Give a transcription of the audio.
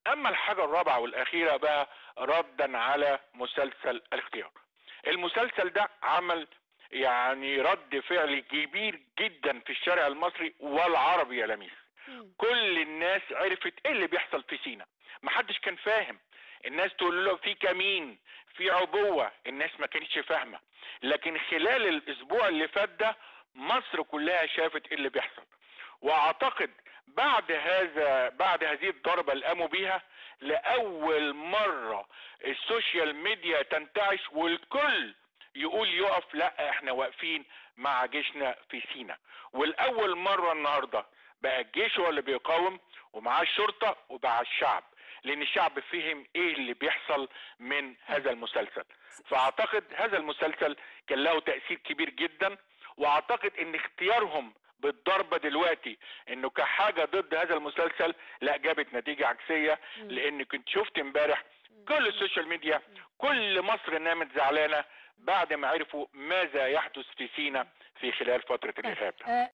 اما الحاجه الرابعه والاخيره بقى ردا على مسلسل الاختيار المسلسل ده عمل يعني رد فعل كبير جدا في الشارع المصري والعربي يا لميس مم. كل الناس عرفت ايه اللي بيحصل في سينا محدش كان فاهم الناس تقول له في كمين في عبوة الناس ما كانتش فاهمة لكن خلال الاسبوع اللي فات ده مصر كلها شافت ايه اللي بيحصل واعتقد بعد هذا بعد هذه الضربة اللي قاموا بيها لأول مرة السوشيال ميديا تنتعش والكل يقول يقف لا احنا واقفين مع جيشنا في سينا والأول مرة النهاردة بقى الجيش هو اللي بيقاوم ومعاه الشرطة ومعاه الشعب لأن الشعب فهم ايه اللي بيحصل من هذا المسلسل فأعتقد هذا المسلسل كان له تأثير كبير جدا واعتقد ان اختيارهم بالضربه دلوقتي انه كحاجه ضد هذا المسلسل لا جابت نتيجه عكسيه مم. لان كنت شفت امبارح كل السوشيال ميديا كل مصر نامت زعلانه بعد ما عرفوا ماذا يحدث في سينا في خلال فتره الارهاب آه،